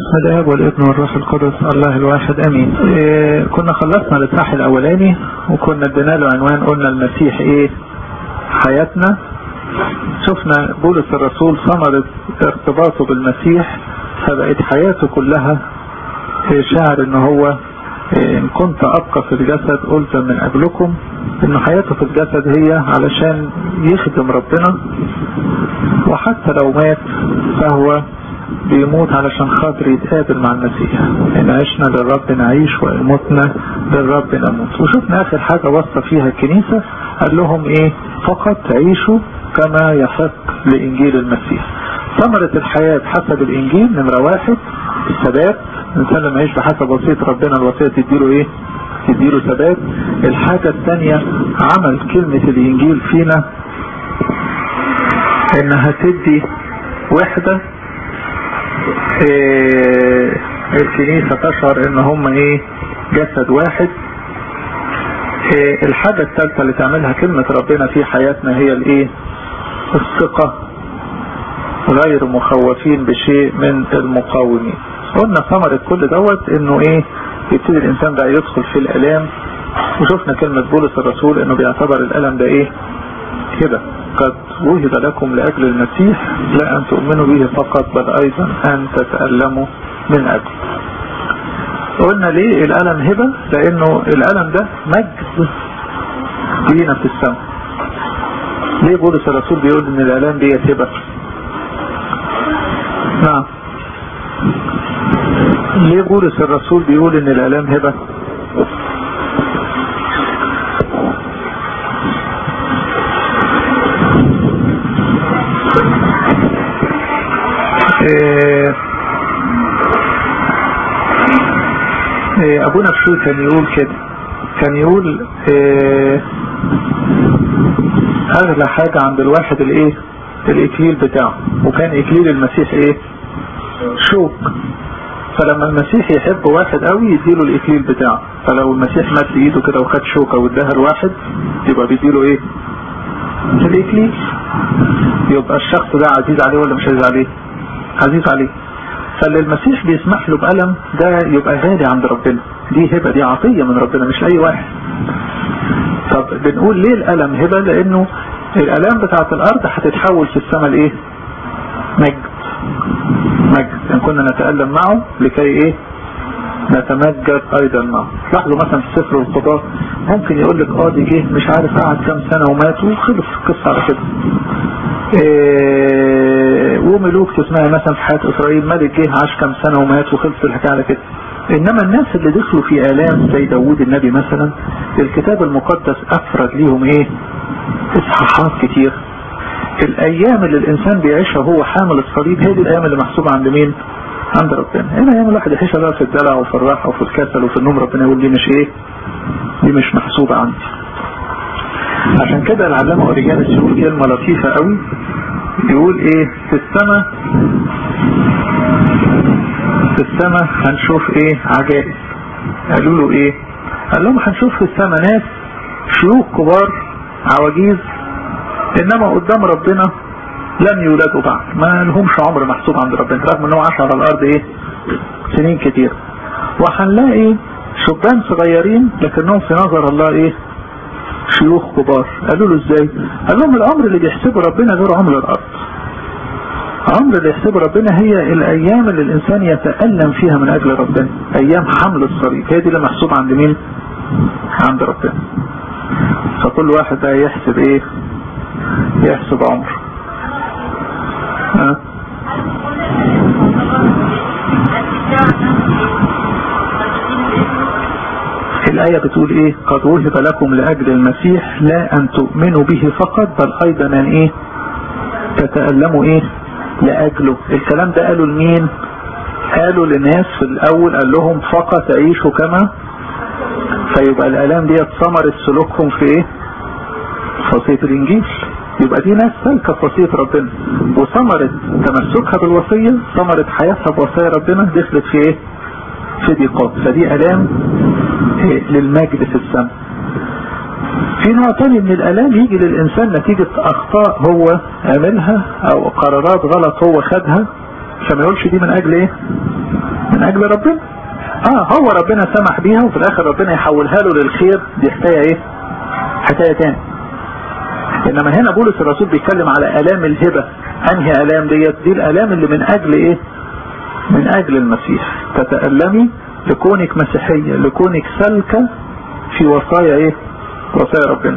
باسم الاب والابن والروح القدس الله الواحد امين إيه كنا خلصنا الاصحاح الاولاني وكنا ادينا له عنوان قلنا المسيح ايه حياتنا شفنا بولس الرسول ثمرة ارتباطه بالمسيح فبقت حياته كلها شاعر ان هو ان كنت ابقى في الجسد قلت من اجلكم ان حياته في الجسد هي علشان يخدم ربنا وحتى لو مات فهو بيموت علشان خاطر يتقابل مع المسيح ان عشنا للرب نعيش وان متنا للرب نموت وشفنا اخر حاجة وصى فيها الكنيسة قال لهم ايه فقط عيشوا كما يحق لانجيل المسيح ثمرة الحياة حسب الانجيل نمرة واحد الثبات الانسان لما يعيش بحسب وصية ربنا الوصية تديله ايه تديله ثبات الحاجة الثانية عمل كلمة الانجيل فينا انها تدي وحدة إيه الكنيسة تشعر ان هم ايه جسد واحد إيه الحاجة الثالثة اللي تعملها كلمة ربنا في حياتنا هي الايه الثقة غير مخوفين بشيء من المقاومين قلنا ثمرة كل دوت انه ايه يبتدي الانسان بقى يدخل في الالام وشفنا كلمة بولس الرسول انه بيعتبر الالم ده ايه كده قد وهب لكم لأجل المسيح لا أن تؤمنوا به فقط بل أيضا أن تتألموا من أجل قلنا ليه الألم هبة لأنه الألم ده مجد لينا في السماء ليه بولس الرسول بيقول ان الألام دي هبة نعم ليه بولس الرسول بيقول ان الألام هبة إيه إيه ابونا بشوي كان يقول كده كان يقول إيه اغلى حاجة عند الواحد الايه الاكليل بتاعه وكان اكليل المسيح ايه شوك فلما المسيح يحب واحد قوي يديله الاكليل بتاعه فلو المسيح مد ايده كده وخد شوكة واداها لواحد يبقى بيديله ايه الاكليل يبقى الشخص ده عزيز عليه ولا مش عزيز عليه عزيز عليه فاللي المسيح بيسمح له بألم ده يبقى غالي عند ربنا دي هبة دي عطية من ربنا مش أي واحد طب بنقول ليه الألم هبة لأنه الألام بتاعت الأرض هتتحول في السماء لإيه مجد مجد إن كنا نتألم معه لكي إيه نتمجد أيضا معه لاحظوا مثلا في سفر القضاء ممكن يقول لك اه دي جه مش عارف قعد كام سنة ومات وخلص القصة على كده إيه وملوك تسمعي مثلا في حياة اسرائيل ملك جه عاش كام سنة ومات وخلص الحكاية على كده انما الناس اللي دخلوا في الام زي داوود النبي مثلا الكتاب المقدس افرد ليهم ايه اصحاحات كتير الايام اللي الانسان بيعيشها وهو حامل الصليب هي دي الايام اللي محسوبة عند مين عند ربنا هنا ايام الواحد يعيشها بقى في الدلع وفي الراحة وفي الكسل وفي النوم ربنا يقول دي مش ايه دي مش محسوبة عندي عشان كده العلامة اوريجانس يقول كلمة لطيفة قوي يقول ايه في السماء في السماء هنشوف ايه عجائب قالوا له ايه قال لهم هنشوف في السماء ناس شيوخ كبار عواجيز انما قدام ربنا لم يولدوا بعد ما لهمش عمر محسوب عند ربنا رغم انه عاش على الارض ايه سنين كتير وهنلاقي شبان صغيرين لكنهم في نظر الله ايه شيوخ كبار قالوا له ازاي قال لهم الامر اللي بيحسبه ربنا غير عمر الارض عمر اللي يحسبه ربنا هي الايام اللي الانسان يتألم فيها من اجل ربنا ايام حمل الصليب هي دي اللي محسوبة عند مين عند ربنا فكل واحد بقى يحسب ايه يحسب عمر ها الآية بتقول ايه قد وهب لكم لأجل المسيح لا أن تؤمنوا به فقط بل أيضا أن ايه تتألموا ايه لأجله الكلام ده قالوا لمين قالوا لناس في الأول قال لهم فقط عيشوا كما فيبقى الآلام دي ثمرة سلوكهم في ايه وصية الإنجيل يبقى دي ناس سالكة في وصية ربنا وثمرة تمسكها بالوصية ثمرة حياتها بوصية ربنا دخلت في ايه في ضيقات فدي ألام إيه للمجد في السماء في نوع تاني من الالام يجي للانسان نتيجة اخطاء هو عملها او قرارات غلط هو خدها فما يقولش دي من اجل ايه من اجل ربنا اه هو ربنا سمح بيها وفي الاخر ربنا يحولها له للخير دي حكايه ايه حكايه تاني انما هنا بولس الرسول بيتكلم على الام الهبه انهي الام ديت دي الالام اللي من اجل ايه من اجل المسيح تتألمي لكونك مسيحية لكونك سلكة في وصايا ايه وصايا ربنا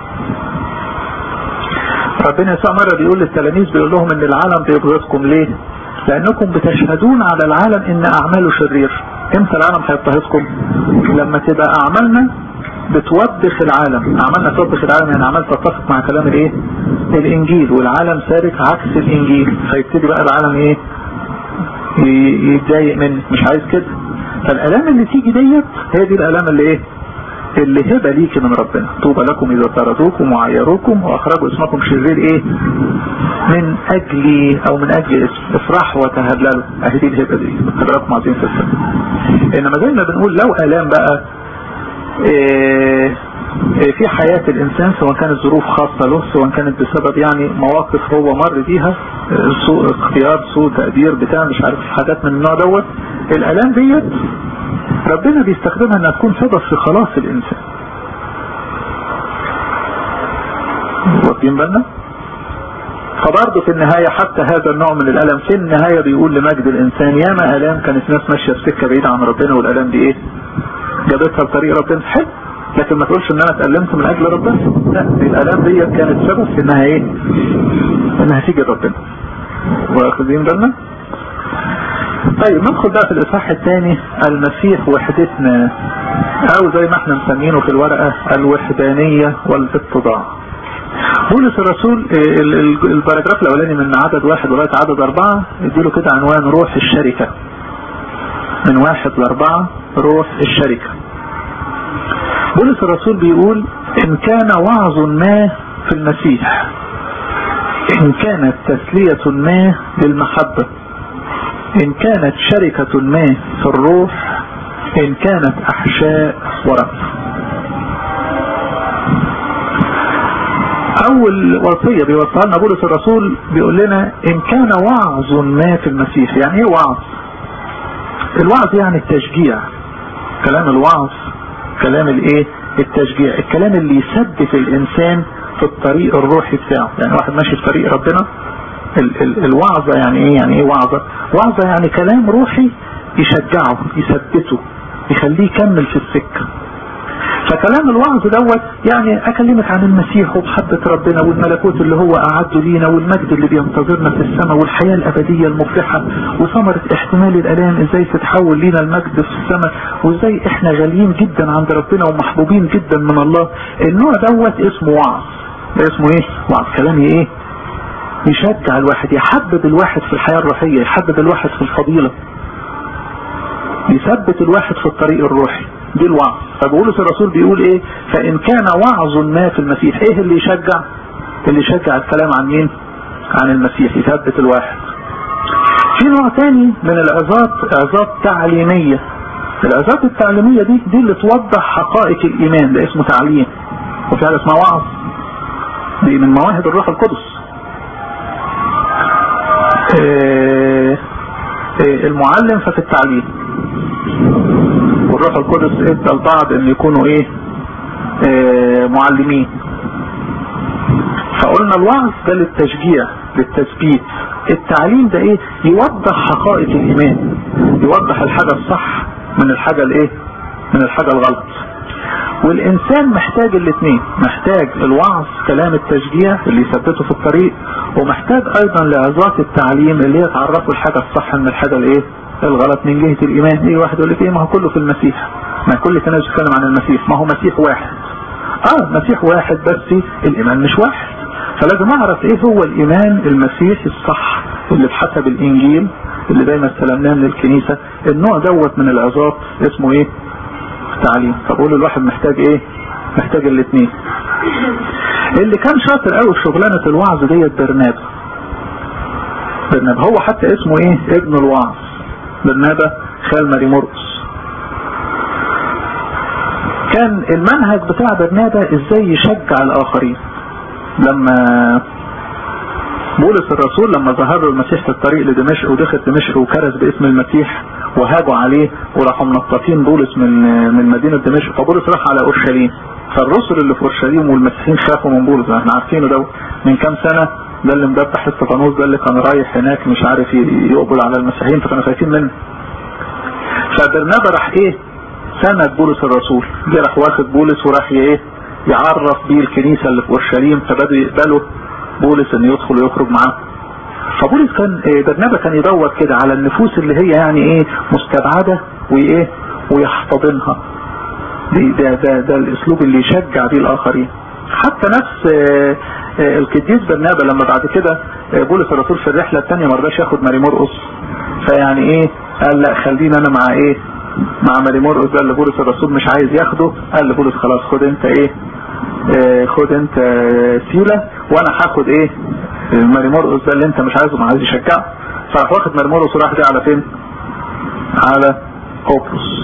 ربنا يسوع مرة بيقول للتلاميذ بيقول لهم ان العالم بيبغضكم ليه لانكم بتشهدون على العالم ان اعماله شرير امتى العالم هيضطهدكم لما تبقى اعمالنا بتوبخ العالم اعمالنا توبخ العالم يعني اعمال تتفق مع كلام الايه الانجيل والعالم سالك عكس الانجيل فيبتدي بقى العالم ايه يتضايق منك مش عايز كده فالالام اللي تيجي ديت هي دي الالام اللي ايه اللي هبه ليكي من ربنا طوبى لكم اذا طردوكم وعيروكم واخرجوا اسمكم شرير ايه من اجلي او من اجل اسم افرحوا وتهللوا اهي دي الهبه دي حضراتكم عايزين في السنه انما زي ما بنقول لو الام بقى إيه في حياة الإنسان سواء كانت ظروف خاصة له سواء كانت بسبب يعني مواقف هو مر بيها سوء اختيار سوء تقدير بتاع مش عارف حاجات من النوع دوت الآلام ديت ربنا بيستخدمها انها تكون سبب في خلاص الإنسان واخدين بالنا فبرضه في النهاية حتى هذا النوع من الألم في النهاية بيقول لمجد الإنسان ياما ألام كانت ناس ماشية في سكة بعيدة عن ربنا والألام دي إيه جابتها بطريق ربنا حلو لكن ما تقولش ان انا اتألمت من اجل ربنا لا دي الالام دي كانت سبب في انها ايه انها تيجي ربنا واخدين بالنا طيب ندخل بقى في الاصحاح الثاني المسيح وحدتنا او زي ما احنا مسمينه في الورقة الوحدانية والاتضاع بولس الرسول الباراجراف الاولاني من عدد واحد لغاية عدد اربعة يديله كده عنوان روح الشركة من واحد لاربعة روح الشركة بولس الرسول بيقول ان كان وعظ ما في المسيح ان كانت تسلية ما للمحبة ان كانت شركة ما في الروح ان كانت احشاء ورأس اول وصية بيوصلها لنا بولس الرسول بيقول لنا ان كان وعظ ما في المسيح يعني ايه وعظ الوعظ يعني التشجيع كلام الوعظ كلام الايه التشجيع الكلام اللي يثبت الانسان في الطريق الروحي بتاعه يعني واحد ماشي في طريق ربنا ال ال الوعظة يعني ايه يعني ايه وعظة وعظة يعني كلام روحي يشجعه يثبته يخليه يكمل في السكة فكلام الوعظ دوت يعني اكلمك عن المسيح ومحبة ربنا والملكوت اللي هو اعده لينا والمجد اللي بينتظرنا في السماء والحياة الابدية المفرحة وثمرة احتمال الالام ازاي تتحول لينا المجد في السماء وازاي احنا غاليين جدا عند ربنا ومحبوبين جدا من الله النوع دوت اسمه وعظ ده اسمه ايه وعظ كلامي ايه يشجع الواحد يحبب الواحد في الحياة الروحية يحبب الواحد في الفضيلة يثبت الواحد في الطريق الروحي دي الوعظ فبولس الرسول بيقول ايه فان كان وعظ ما في المسيح ايه اللي يشجع اللي يشجع الكلام عن مين عن المسيح يثبت الواحد في نوع تاني من العظات عظات تعليمية العظات التعليمية دي دي اللي توضح حقائق الايمان ده اسمه تعليم وفي حاجة اسمها وعظ دي من مواهب الروح القدس إيه إيه المعلم ففي التعليم والروح القدس ادى البعض ان يكونوا ايه, إيه معلمين فقلنا الوعظ ده للتشجيع للتثبيت التعليم ده ايه يوضح حقائق الايمان يوضح الحاجة الصح من الحاجة الايه من الحاجة الغلط والانسان محتاج الاثنين محتاج الوعظ كلام التشجيع اللي يثبته في الطريق ومحتاج ايضا لعظات التعليم اللي هي تعرفه الحاجة الصح من الحاجة الايه الغلط من جهة الايمان ايه واحد يقول لك ايه ما هو كله في المسيح ما كل كناس بيتكلم عن المسيح ما هو مسيح واحد اه مسيح واحد بس الايمان مش واحد فلازم اعرف ايه هو الايمان المسيحي الصح اللي بحسب الانجيل اللي دايما استلمناه من الكنيسة النوع دوت من العظات اسمه ايه تعليم فبقول الواحد محتاج ايه محتاج الاثنين اللي كان شاطر قوي في شغلانة الوعظ ديت برنابا برنابا هو حتى اسمه ايه ابن الوعظ برنابا خال ماري مرقس كان المنهج بتاع برنابا ازاي يشجع الاخرين لما بولس الرسول لما ظهر له المسيح في الطريق لدمشق ودخل دمشق وكرز باسم المسيح وهاجوا عليه وراحوا منططين بولس من من مدينة دمشق فبولس راح على اورشليم فالرسل اللي في اورشليم والمسيحيين خافوا من بولس احنا عارفينه ده من كام سنة ده اللي مدبح استفانوس ده اللي كان رايح هناك مش عارف يقبل على المسيحيين فكانوا خايفين منه فبرنابا راح ايه سند بولس الرسول جه راح واخد بولس وراح ايه يعرف بيه الكنيسة اللي في اورشليم فبدوا يقبلوا بولس ان يدخل ويخرج معاه فبولس كان برنابا كان يدور كده على النفوس اللي هي يعني ايه مستبعدة وايه ويحتضنها ده, ده, ده الاسلوب اللي يشجع بيه الاخرين حتى نفس القديس برنابا لما بعد كده بولس الرسول في الرحلة الثانية ما رضاش ياخد ماري مرقص فيعني ايه قال لا خلينا انا مع ايه مع ماري مرقص ده اللي بولس الرسول مش عايز ياخده قال لبولس خلاص خد انت ايه اه خد انت سيلة وانا هاخد ايه ماري مرقص ده اللي انت مش عايزه ما عايز يشجعه فراح واخد ماري مرقص وراح جاي على فين على قبرص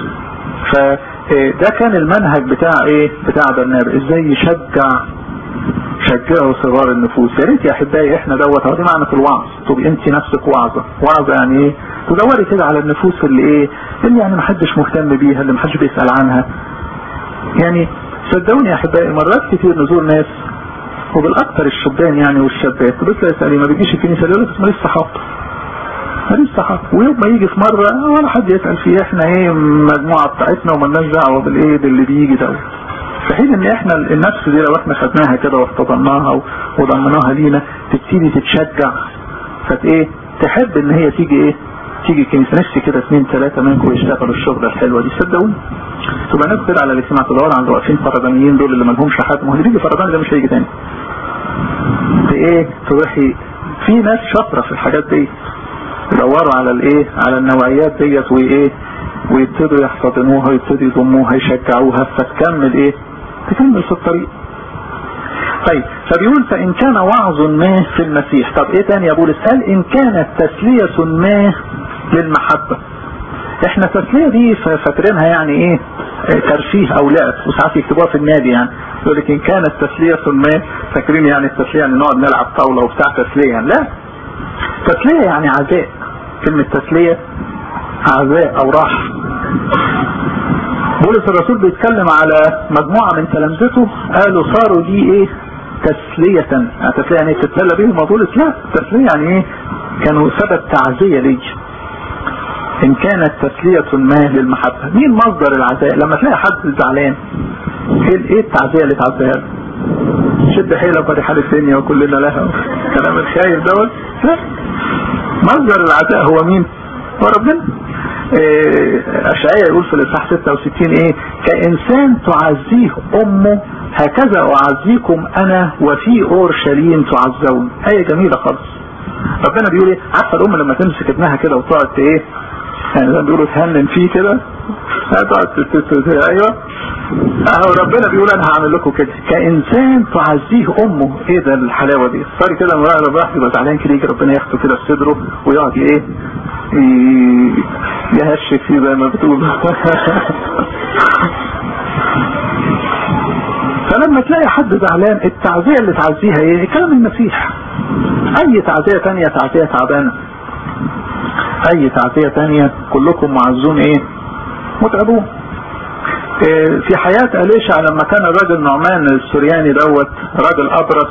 فده كان المنهج بتاع ايه بتاع برنابا ازاي يشجع شجعوا صغار النفوس يا ريت يا احبائي احنا دوت هو دي معنى الوعظ تبقى انت نفسك وعظه وعظه يعني ايه تدوري كده على النفوس اللي ايه اللي يعني محدش مهتم بيها اللي محدش بيسال عنها يعني صدقوني يا احبائي مرات كتير نزور ناس وبالاكثر الشبان يعني والشابات بتلاقي يسالي ما بيجيش الكنيسه يقول لك ماليش صحاب ماليش صحاب ويوم ما يجي في مره ولا حد يسال فيه احنا ايه المجموعه بتاعتنا ومالناش دعوه بالايه باللي بيجي دوت في حين ان احنا النفس دي لو احنا خدناها كده واحتضناها وضمناها لينا تبتدي تتشجع فت ايه تحب ان هي تيجي ايه تيجي كنيسه نفسي كده اثنين ثلاثه منكم يشتغلوا الشغله الحلوه دي صدقوني تبقى ناس كده على الاجتماع تدور عند واقفين فردانيين دول اللي ما لهمش حد ما هو اللي بيجي فرداني ده مش هيجي تاني بايه تروحي في ناس شاطره في الحاجات دي يدوروا على الايه على النوعيات ديت وايه ويبتدوا يحتضنوها ويبتدوا يضموها يشجعوها فتكمل ايه تكمل في الطريق طيب فبيقول فإن كان وعظ ما في المسيح طب ايه تاني يا بولس قال إن كانت تسلية ما للمحبة احنا التسلية دي فاكرينها يعني ايه ترفيه او لعب وساعات يكتبوها في النادي يعني يقول لك ان كانت تسلية ما فاكرين يعني التسلية يعني نقعد نلعب طاولة وبتاع تسلية يعني لا تسلية يعني عزاء كلمة تسلية عزاء او راحة بولس الرسول بيتكلم على مجموعة من تلامذته قالوا صاروا لي ايه تسلية يعني تسلية يعني تتسلى بيهم بولس لا تسلية يعني ايه كانوا سبب تعزية لي ان كانت تسلية ما للمحبة مين مصدر العزاء لما تلاقي حد زعلان ايه التعزية اللي تعزيها له شد حيلك ودي حال الدنيا وكلنا لها كلام الخايف دوت لا مصدر العزاء هو مين هو ربنا أشعية يقول في الإصحاح 66 إيه كإنسان تعزيه أمه هكذا أعزيكم أنا وفي أورشليم تعزون آية جميلة خالص ربنا بيقول إيه عارفة الأم لما تمسك ابنها كده وتقعد إيه يعني زي ما بيقولوا تهنن فيه كده هتقعد ايوه اهو ربنا بيقول انا هعمل لكم كده كانسان تعزيه امه ايه ده الحلاوه دي صار كده لما الواحد يبقى زعلان كده يجي ربنا ياخده كده في صدره ويقعد ايه يهش فيه زي ما بتقول فلما تلاقي حد زعلان التعزيه اللي تعزيها ايه كلام المسيح اي تعزيه تانية تعزيه تعبانه اي تعزية تانية كلكم معزون ايه متعبون إيه في حياة أليشع لما كان الراجل نعمان السورياني دوت راجل أبرص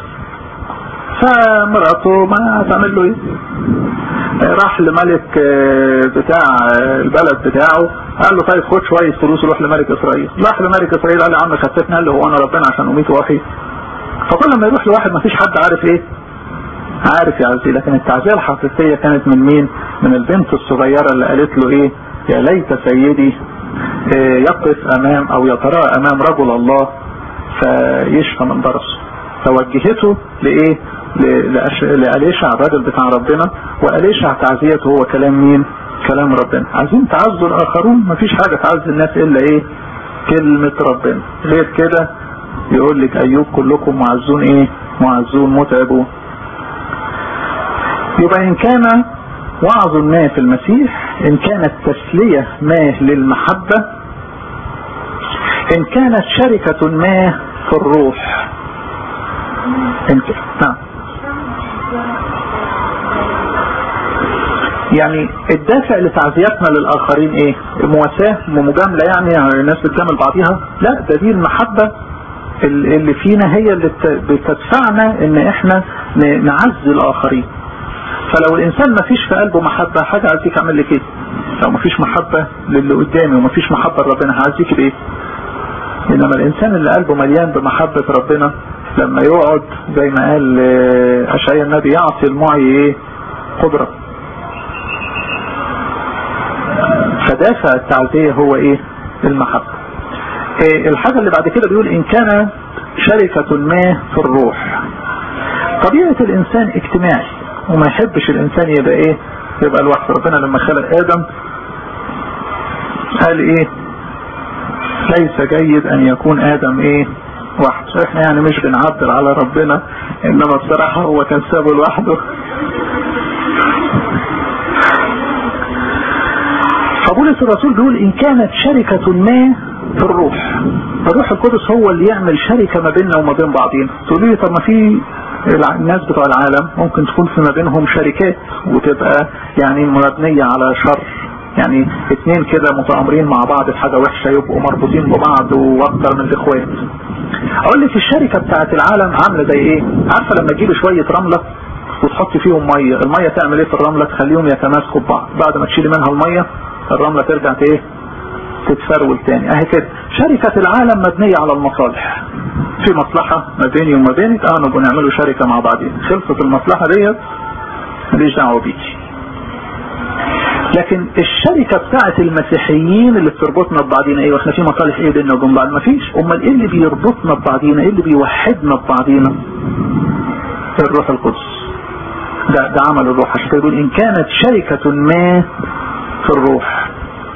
فمراته ما تعمل له ايه راح لملك بتاع البلد بتاعه قال له طيب خد شوية فلوس وروح لملك اسرائيل راح لملك اسرائيل قال له يا عم خسفني قال له هو انا ربنا عشان اميت واحي فكل ما يروح لواحد ما فيش حد عارف ايه عارف يعزيه لكن التعزية الحقيقية كانت من مين من البنت الصغيرة اللي قالت له ايه يا ليت سيدي إيه يقف امام او يتراءى امام رجل الله فيشفى من برصه فوجهته لايه لأليشع الراجل بتاع ربنا وأليشع تعزيته هو كلام مين كلام ربنا عايزين تعزوا الاخرون مفيش حاجة تعزي الناس الا ايه كلمة ربنا غير كده يقول لك ايوب كلكم معزون ايه معزون متعبون يبقى ان كان وعظ ما في المسيح ان كانت تسلية ما للمحبة ان كانت شركة ما في الروح ان نعم يعني الدافع لتعزيتنا للآخرين ايه مواساة ومجاملة يعني, يعني الناس بتجامل بعضيها لا ده دي المحبة اللي فينا هي اللي بتدفعنا ان احنا نعزي الآخرين فلو الانسان ما فيش في قلبه محبة حاجة عايزيك اعمل لك ايه لو ما فيش محبة للي قدامي وما فيش محبة لربنا هعزيك بايه انما الانسان اللي قلبه مليان بمحبة ربنا لما يقعد زي ما قال اشعياء النبي يعطي المعي ايه قدرة فدافع التعزية هو ايه المحبة إيه الحاجة اللي بعد كده بيقول ان كان شركة ما في الروح طبيعة الانسان اجتماعي وما يحبش الانسان يبقى ايه يبقى لوحده ربنا لما خلق ادم قال ايه ليس جيد ان يكون ادم ايه وحده احنا يعني مش بنعدل على ربنا انما بصراحة هو كان سابه لوحده فبولس الرسول بيقول ان كانت شركة ما في الروح الروح القدس هو اللي يعمل شركة ما بيننا وما بين بعضينا تقول لي طب ما في الناس بتوع العالم ممكن تكون في ما بينهم شركات وتبقى يعني مبنية على شر يعني اتنين كده متآمرين مع بعض في حاجة وحشة يبقوا مربوطين ببعض واكتر من الاخوات اقول لك الشركة بتاعت العالم عاملة زي ايه عارفة لما تجيب شوية رملة وتحط فيهم مية المية تعمل ايه في الرملة تخليهم يتماسكوا ببعض بعد ما تشيلي منها المية الرملة ترجع ايه تتفرول تاني اهي كده شركة العالم مبنية على المصالح في مصلحة ما بيني وما بينك اه نبقى نعملوا شركة مع بعضين خلصت المصلحة ديت ماليش دعوة بيكي لكن الشركة بتاعت المسيحيين اللي بتربطنا ببعضينا ايه واحنا في مصالح ايه بيننا وبين بعض مفيش امال ايه اللي بيربطنا ببعضينا ايه اللي بيوحدنا ببعضينا الروح القدس ده ده عمل الروح عشان كده يقول ان كانت شركة ما في الروح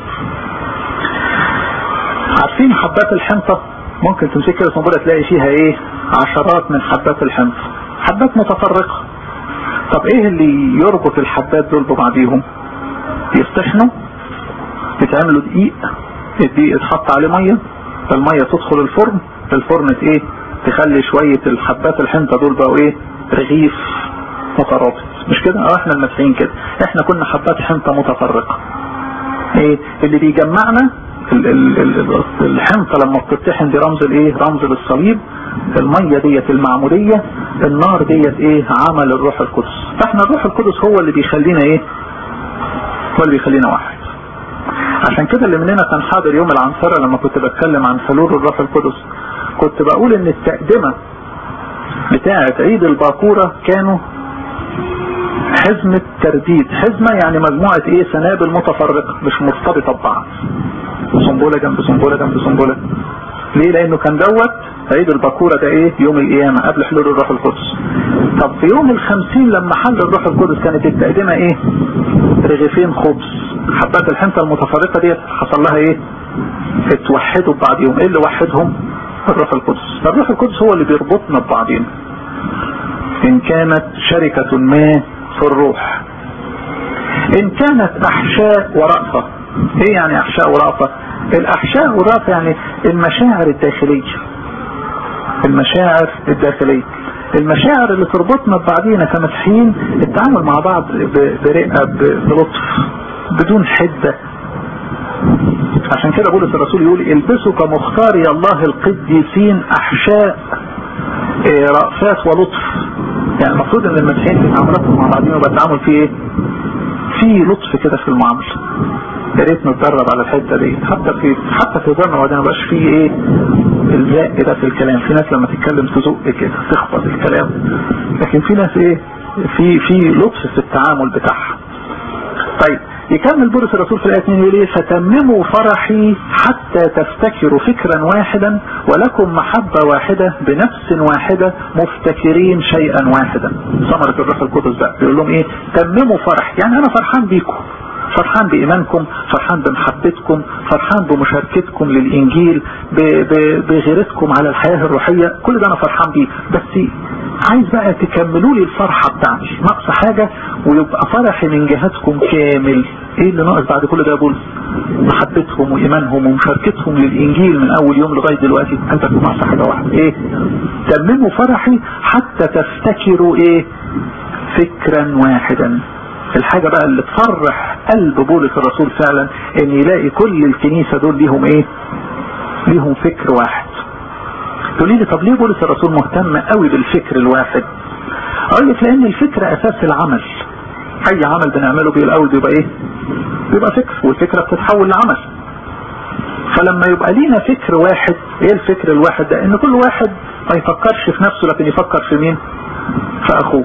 عارفين حبات الحنطة ممكن تمسك كده صنبولة تلاقي فيها ايه عشرات من حبات الحنطة حبات متفرقة طب ايه اللي يربط الحبات دول ببعضيهم يستحنوا يتعملوا دقيق الدقيق يتحط عليه مية فالمية تدخل الفرن الفرن ايه تخلي شوية الحبات الحنطة دول بقوا ايه رغيف مترابط مش كده اه احنا المسيحيين كده احنا كنا حبات حنطة متفرقة ايه اللي بيجمعنا الحنطة لما بتتحن دي رمز الايه رمز للصليب المية ديت المعمودية النار ديت ايه عمل الروح القدس فاحنا الروح القدس هو اللي بيخلينا ايه هو اللي بيخلينا واحد عشان كده اللي مننا كان حاضر يوم العنصرة لما كنت بتكلم عن حلول الروح القدس كنت بقول ان التقدمة بتاعة عيد الباكورة كانوا حزمة ترديد حزمة يعني مجموعة ايه سنابل متفرقة مش مرتبطة ببعض صنبولة جنب صنبولة جنب صنبولة ليه لانه كان دوت عيد الباكورة ده ايه يوم القيامة قبل حلول الروح القدس طب في يوم الخمسين لما حل الروح القدس كانت التقدمة ايه رغيفين خبز حبات الحنطة المتفرقة ديت حصل لها ايه اتوحدوا ببعضهم ايه اللي وحدهم الروح القدس فالروح القدس هو اللي بيربطنا ببعضين ان كانت شركة ما في الروح ان كانت احشاء ورأفة ايه يعني احشاء ورأفة الاحشاء والرأفة يعني المشاعر الداخلية المشاعر الداخلية المشاعر اللي تربطنا ببعضينا كمسيحيين التعامل مع بعض برقة بلطف بدون حدة عشان كده بولس الرسول يقول البسوا كمختاري الله القديسين احشاء رأفات ولطف يعني المفروض ان المسيحيين في تعاملاتهم مع بعضهم يبقى التعامل فيه ايه؟ في لطف كده في المعامله يا ريت نتدرب على الحته دي حتى في حتى في ظن وبعدين ما بقاش فيه ايه الزق ده في الكلام في ناس لما تتكلم تزق كده تخبط الكلام لكن في ناس ايه في في لطف في التعامل بتاعها طيب يكمل بولس الرسول في الآية 2 يقول ايه فتمموا فرحي حتى تفتكروا فكرا واحدا ولكم محبة واحدة بنفس واحدة مفتكرين شيئا واحدا ثمرة الروح القدس بقى بيقول لهم ايه تمموا فرح يعني انا فرحان بيكم فرحان بإيمانكم فرحان بمحبتكم فرحان بمشاركتكم للإنجيل بغيرتكم على الحياة الروحية كل ده أنا فرحان بيه بس عايز بقى تكملوا لي الفرحة بتاعتي ناقص حاجة ويبقى فرحي من جهتكم كامل ايه اللي ناقص بعد كل ده يا بولس محبتهم وإيمانهم ومشاركتهم للإنجيل من أول يوم لغاية دلوقتي أنت ناقص حاجة واحدة ايه تمموا فرحي حتى تفتكروا ايه فكرا واحدا الحاجة بقى اللي تفرح قلب بولس الرسول فعلا ان يلاقي كل الكنيسة دول ليهم ايه ليهم فكر واحد تقولي لي طب ليه بولس الرسول مهتم قوي بالفكر الواحد اقول لك لان الفكر اساس العمل اي عمل بنعمله بيه الاول بيبقى ايه بيبقى فكر والفكرة بتتحول لعمل فلما يبقى لينا فكر واحد ايه الفكر الواحد ده ان كل واحد ما يفكرش في نفسه لكن يفكر في مين في اخوه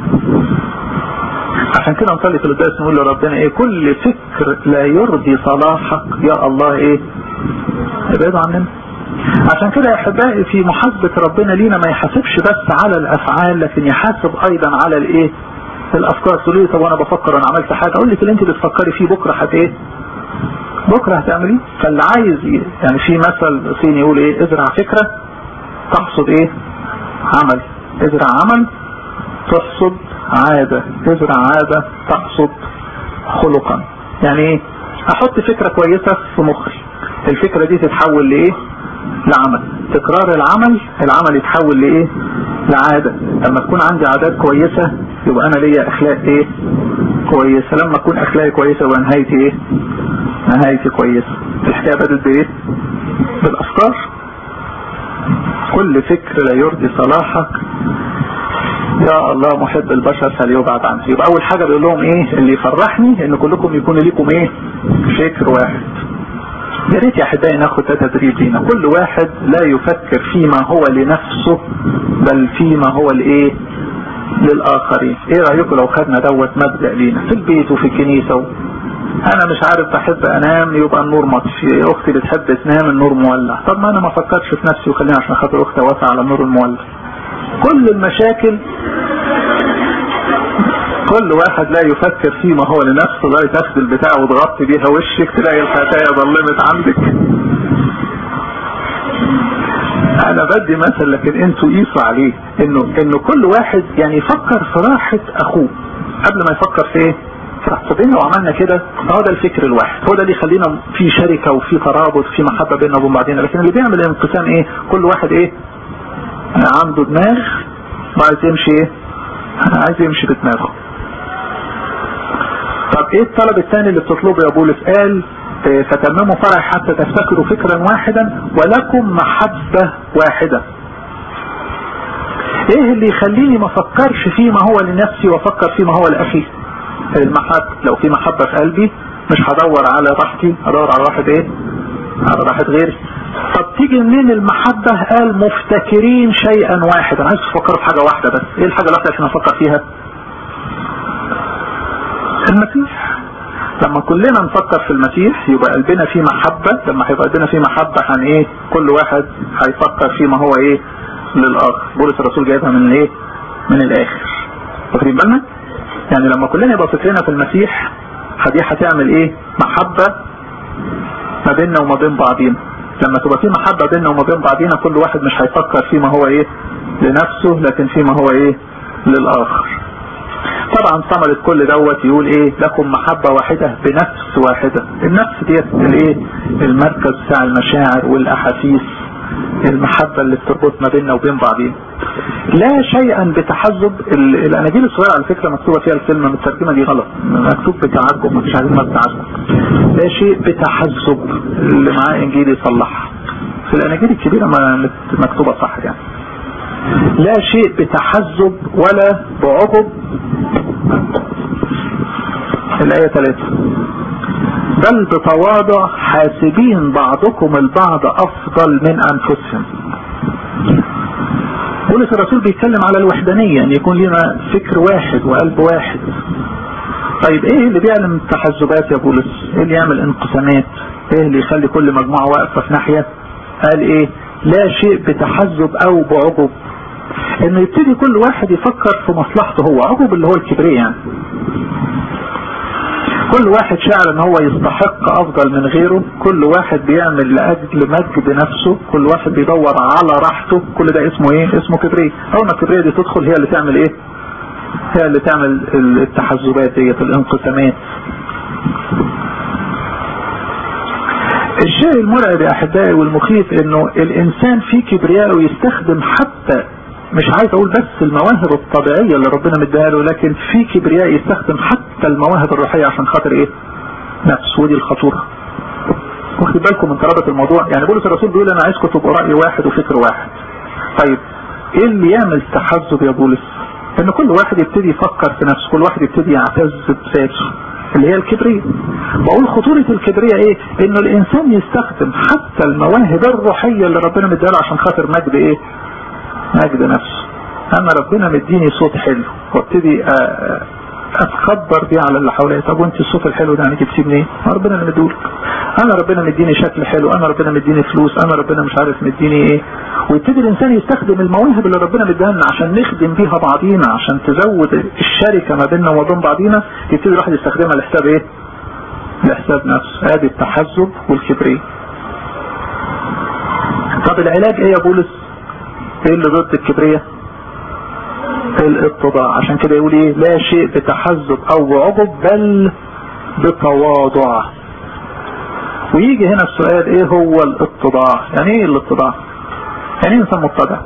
عشان كده نصلي في القداس نقول لربنا ايه كل فكر لا يرضي صلاحك يا الله ايه ابعد عننا عشان كده يا احبائي في محاسبة ربنا لينا ما يحاسبش بس على الافعال لكن يحاسب ايضا على الايه الافكار تقول لي طب وانا بفكر انا عملت حاجه اقول لك اللي انت بتفكري فيه بكره هت ايه بكره هتعمليه فاللي عايز يعني في مثل صيني يقول ايه ازرع فكره تحصد ايه عمل ازرع عمل تحصد عادة ازرع عادة تحصد خلقا يعني ايه احط فكرة كويسة في مخي الفكرة دي تتحول لايه لعمل تكرار العمل العمل يتحول لايه لعادة لما تكون عندي عادات كويسة يبقى انا ليا اخلاق ايه كويسة لما اكون اخلاقي كويسة يبقى نهايتي ايه نهايتي كويسة الحكاية بدت بايه بالافكار كل فكر لا يرضي صلاحك يا الله محب البشر فليبعد عنه يبقى اول حاجة بيقول لهم ايه اللي يفرحني ان كلكم يكون ليكم ايه فكر واحد يا ريت يا احبائي ناخد ده تدريب لينا كل واحد لا يفكر فيما هو لنفسه بل فيما هو الايه للاخرين ايه رايكم لو خدنا دوت مبدا لينا في البيت وفي الكنيسه و... انا مش عارف بحب انام يبقى النور مطفي اختي بتحب تنام النور مولع طب ما انا ما افكرش في نفسي وخليني عشان خاطر اختي واسع على النور المولع كل المشاكل كل واحد لا يفكر فيما هو لنفسه لا تاخد البتاع وتغطي بيها وشك تلاقي الخطايا ظلمت عندك انا بدي مثل لكن انتوا قيسوا عليه انه انه كل واحد يعني يفكر في راحة اخوه قبل ما يفكر في ايه فبين لو عملنا كده هو ده الفكر الواحد هو ده اللي يخلينا في شركة وفي ترابط في محبة بيننا وبين بعضنا لكن اللي بيعمل انقسام ايه كل واحد ايه عنده دماغ وعايز يمشي ايه عايز يمشي بدماغه طب ايه الطلب الثاني اللي بتطلبه يا بولس قال فتمموا فرح حتى تفتكروا فكرا واحدا ولكم محبة واحدة ايه اللي يخليني ما افكرش فيما هو لنفسي وافكر فيما هو لاخي المحبة لو في محبة في قلبي مش هدور على راحتي هدور على راحة ايه على راحة غيري طب تيجي منين المحبة قال مفتكرين شيئا واحدا عايز تفكروا في حاجة واحدة بس ايه الحاجة الواحدة عشان افكر فيها المسيح لما كلنا نفكر في المسيح يبقى قلبنا فيه محبة لما هيبقى قلبنا فيه محبة عن ايه كل واحد هيفكر فيما هو ايه للاخر بولس الرسول جايبها من الايه من الاخر واخدين بالنا يعني لما كلنا يبقى فكرنا في المسيح دي هتعمل ايه محبة ما بيننا وما بين بعضينا لما تبقى في محبة بيننا وما بين بعضينا كل واحد مش هيفكر فيما هو ايه لنفسه لكن فيما هو ايه للاخر طبعا ثمرة كل دوت يقول ايه لكم محبة واحدة بنفس واحدة النفس ديت الايه المركز بتاع المشاعر والاحاسيس المحبة اللي بتربطنا بيننا وبين بعضين لا شيئا بتحزب الاناجيل الصغيرة على فكرة مكتوبة فيها الكلمة الترجمة دي غلط مكتوب بتعجب مفيش عايزين ما بتعجب لا شيء بتحزب اللي معاه انجيل يصلحها في الاناجيل الكبيرة ما مكتوبة صح يعني لا شيء بتحزب ولا بعقب الآية 3 بل بتواضع حاسبين بعضكم البعض أفضل من أنفسهم بولس الرسول بيتكلم على الوحدانية أن يكون لنا فكر واحد وقلب واحد طيب ايه اللي بيعلم تحزبات يا بولس ايه اللي يعمل انقسامات ايه اللي يخلي كل مجموعة واقفة في ناحية قال ايه لا شيء بتحزب او بعجب انه يبتدي كل واحد يفكر في مصلحته هو عجب اللي هو الكبرياء يعني كل واحد شعر ان هو يستحق افضل من غيره كل واحد بيعمل لاجل مجد نفسه كل واحد بيدور على راحته كل ده اسمه ايه اسمه كبرياء اول ما الكبرياء دي تدخل هي اللي تعمل ايه هي اللي تعمل التحزبات ديت الانقسامات الشيء المرعب يا احبائي والمخيف انه الانسان في كبرياء ويستخدم حتى مش عايز اقول بس المواهب الطبيعية اللي ربنا مديها له لكن في كبرياء يستخدم حتى المواهب الروحية عشان خاطر ايه نفس ودي الخطورة واخد بالكم من قرابة الموضوع يعني بولس الرسول بيقول انا عايزكم تبقوا رأي واحد وفكر واحد طيب ايه اللي يعمل تحزب يا بولس ان كل واحد يبتدي يفكر في نفسه كل واحد يبتدي يعتز بذاته اللي هي الكبرية بقول خطورة الكبرية ايه انه الانسان يستخدم حتى المواهب الروحية اللي ربنا مديها عشان خاطر مجد ايه مجد نفسه انا ربنا مديني صوت حلو وابتدي اتخبر بيه على اللي حواليا طب وانت الصوت الحلو ده يعني جبتيه منين؟ ربنا اللي مديهولك انا ربنا مديني شكل حلو انا ربنا مديني فلوس انا ربنا مش عارف مديني ايه ويبتدي الانسان يستخدم المواهب اللي ربنا مديها لنا عشان نخدم بيها بعضينا عشان تزود الشركه ما بيننا وما بين بعضينا يبتدي الواحد يستخدمها لحساب ايه؟ لحساب نفسه ادي التحزب والكبرياء طب العلاج ايه يا بولس؟ ايه اللي ضد الكبرياء؟ الاتضاع عشان كده يقول ايه لا شيء بتحزب او عجب بل بتواضع ويجي هنا السؤال ايه هو الاتضاع يعني ايه الاتضاع يعني ايه انسان متضع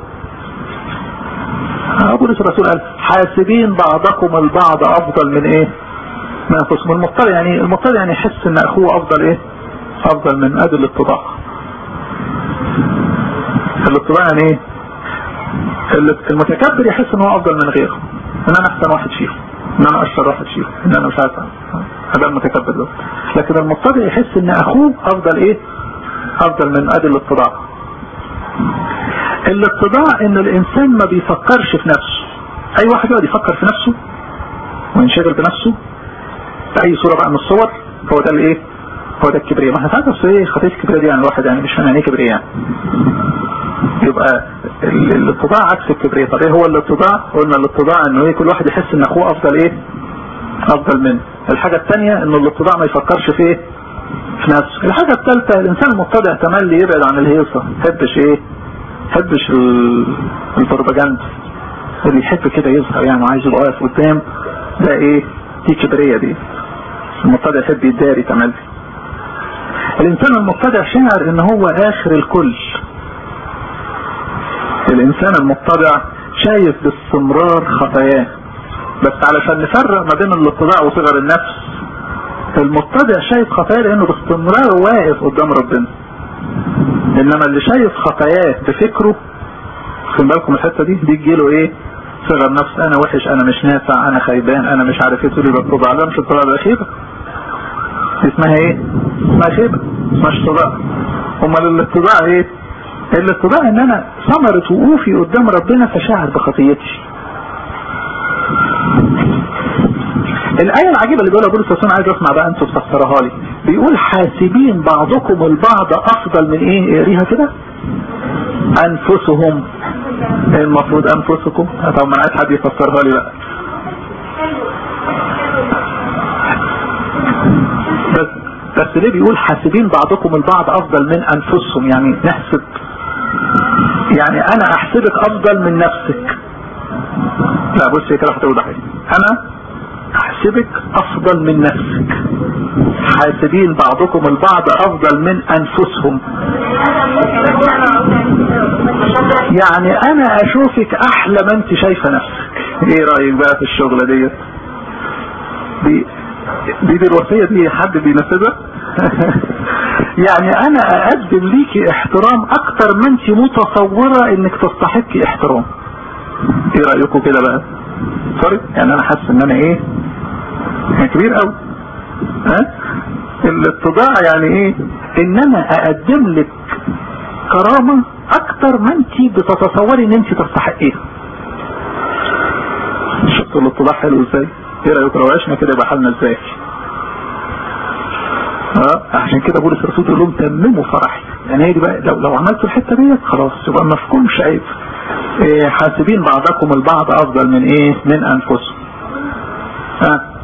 بولس الرسول قال حاسبين بعضكم البعض افضل من ايه من انفسكم المتضع يعني المتضع يعني يحس ان اخوه افضل ايه افضل من ادي الاتضاع الاتضاع يعني ايه المتكبر يحس ان هو افضل من غيره ان انا احسن واحد فيهم ان انا اشطر واحد فيهم ان انا مش عارف هذا المتكبر ده لكن المتضع يحس ان اخوه افضل ايه افضل من ادي الاتضاع الاتضاع ان الانسان ما بيفكرش في نفسه اي واحد يقعد يفكر في نفسه وينشغل بنفسه باي صورة بقى من الصور هو ده الايه هو ده الكبرياء ما احنا ساعات اصل ايه خطيه الكبرياء دي يعني الواحد يعني مش فاهم يعني ايه كبرياء يعني يبقى الاتضاع عكس الكبرياء طب ايه هو الاتضاع قلنا الاتضاع انه ايه كل واحد يحس ان اخوه افضل ايه افضل منه الحاجة الثانية انه الاتضاع ما يفكرش في ايه في نفسه الحاجة الثالثة الانسان المتضع تملي يبعد عن الهيصة يحبش ايه يحبش البروباجندا اللي يحب كده يظهر يعني وعايز يبقى واقف قدام ده ايه دي كبرية دي المتضع يحب يداري تملي الانسان المتضع شعر ان هو اخر الكل الانسان المتضع شايف باستمرار خطاياه بس علشان نفرق ما بين الاتضاع وصغر النفس المتضع شايف خطاياه لانه باستمرار واقف قدام ربنا انما اللي شايف خطاياه بفكره خد بالكم الحته دي دي تجيله ايه صغر نفس انا وحش انا مش نافع انا خيبان انا مش عارف ايه تقول لي بتضع لا مش الطباع ده خيبه اسمها ايه اسمها خيبه مش اتضاع امال الاتضاع ايه الاتضاع ان انا ثمرة وقوفي قدام ربنا فشاعر بخطيتي الآية العجيبة اللي بيقولها بولس الرسول عايز اسمع بقى انتوا تفسرها لي بيقول حاسبين بعضكم البعض افضل من ايه اقريها كده انفسهم المفروض انفسكم طب ما عايز حد يفسرها لي بقى بس بس ليه بيقول حاسبين بعضكم البعض افضل من انفسهم يعني نحسب يعني انا احسبك افضل من نفسك لا بص كده هتوضح انا احسبك افضل من نفسك حاسبين بعضكم البعض افضل من انفسهم يعني انا اشوفك احلى ما انت شايفه نفسك ايه رايك بقى في الشغله ديت دي دي, دي الوصيه دي حد بينفذها يعني انا اقدم ليكي احترام اكتر ما انت متصورة انك تستحقي احترام ايه رأيكم كده بقى سوري يعني انا حاسس ان انا ايه يعني كبير قوي ها الاتضاع يعني ايه ان انا اقدم لك كرامة اكتر ما انت بتتصوري ان انت تستحقيها شفتوا الاتضاع حلو ازاي ايه رأيكم لو عشنا كده يبقى حالنا ازاي اه عشان كده بولس الرسول يقول لهم تمموا فرحي يعني هي دي بقى لو لو عملتوا الحته ديت خلاص يبقى ما فيكمش عيب إيه حاسبين بعضكم البعض افضل من ايه من انفسهم ها آه.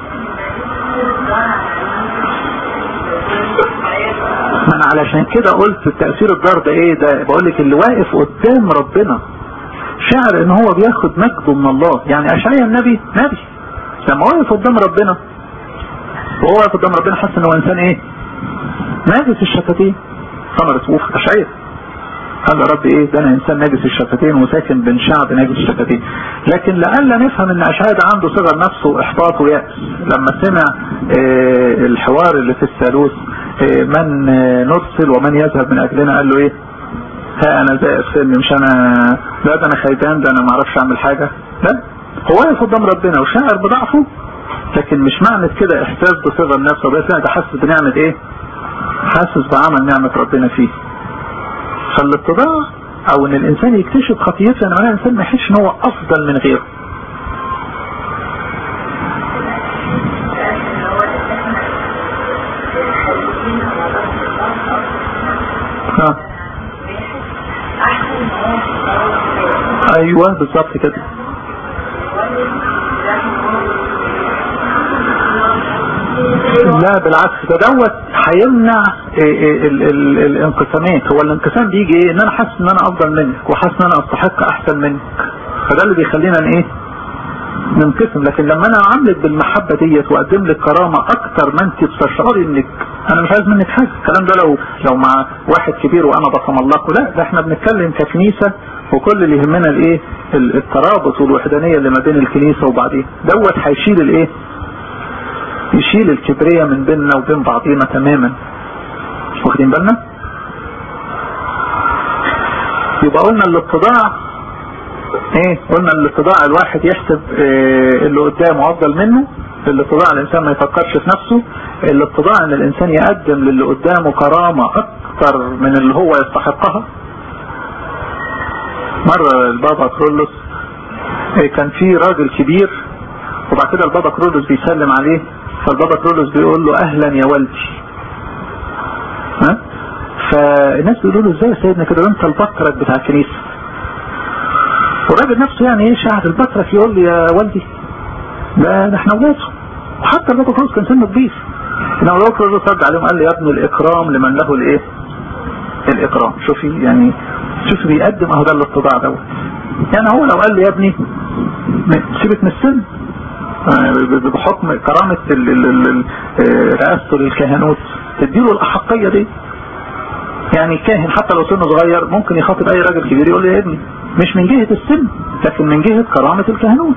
ما انا علشان كده قلت التأثير الضار ده ايه ده بقول لك اللي واقف قدام ربنا شعر ان هو بياخد مجده من الله يعني اشعيا النبي نبي لما واقف قدام ربنا وهو واقف قدام ربنا حس ان هو انسان ايه ناجس الشفتين ثمرة وقوف اشعيا قال له رب ايه ده انا انسان ناجس الشفتين وساكن بين شعب ناجس الشفتين لكن لألا نفهم ان اشعياء ده عنده صغر نفسه واحباط ويأس لما سمع اه الحوار اللي في الثالوث اه من اه نرسل ومن يذهب من اجلنا قال له ايه ها انا زي ارسلني مش انا لا ده انا خيبان ده انا ما اعرفش اعمل حاجه لا هو واقف قدام ربنا وشاعر بضعفه لكن مش معنى كده احساس بصغر نفسه بس لا ده حاسس بنعمه ايه حاسس بعمل نعمه ربنا فيه فالاتضاع او ان الانسان يكتشف خطيته يعني معناها الانسان ما يحسش ان هو افضل من غيره ها ايوه بالظبط كده لا بالعكس ده دوت هيمنع الانقسامات هو الانقسام بيجي ايه ان انا حاسس ان انا افضل منك وحاسس ان انا استحق احسن منك فده اللي بيخلينا ايه ننقسم لكن لما انا اعاملك بالمحبة ديت واقدم لك كرامة اكتر ما انت بتشعري انك انا مش عايز منك حاجة الكلام ده لو لو مع واحد كبير وانا بصم الله لا ده احنا بنتكلم ككنيسة وكل اللي يهمنا الايه الترابط والوحدانية اللي ما بين الكنيسة وبعضيها دوت هيشيل الايه يشيل الكبرية من بيننا وبين بعضينا تماما واخدين بالنا يبقى قلنا الاتضاع ايه قلنا الاتضاع الواحد يحسب إيه اللي قدامه افضل منه الاتضاع الانسان ما يفكرش في نفسه الاتضاع ان الانسان يقدم للي قدامه كرامة اكتر من اللي هو يستحقها مرة البابا كرولوس إيه كان في راجل كبير وبعد كده البابا كرولوس بيسلم عليه فالبابا كرولوس بيقول له اهلا يا والدي ها فالناس بيقولوا له ازاي يا سيدنا كده انت البطرك بتاع الكنيسه والراجل نفسه يعني ايه شعر البطرك يقول لي يا والدي ده ده احنا اولاده وحتى البابا كرولوس كان سنه كبير انما البابا كرولوس رد عليهم قال لي يا ابني الاكرام لمن له الايه الاكرام شوفي يعني شوفي بيقدم اهو ده الاتضاع دوت يعني هو لو قال لي يا ابني سيبك من السن بحكم كرامة رئاسته للكهنوت تديله الأحقية دي يعني كاهن حتى لو سنه صغير ممكن يخاطب أي راجل كبير يقول له يا ابني مش من جهة السن لكن من جهة كرامة الكهنوت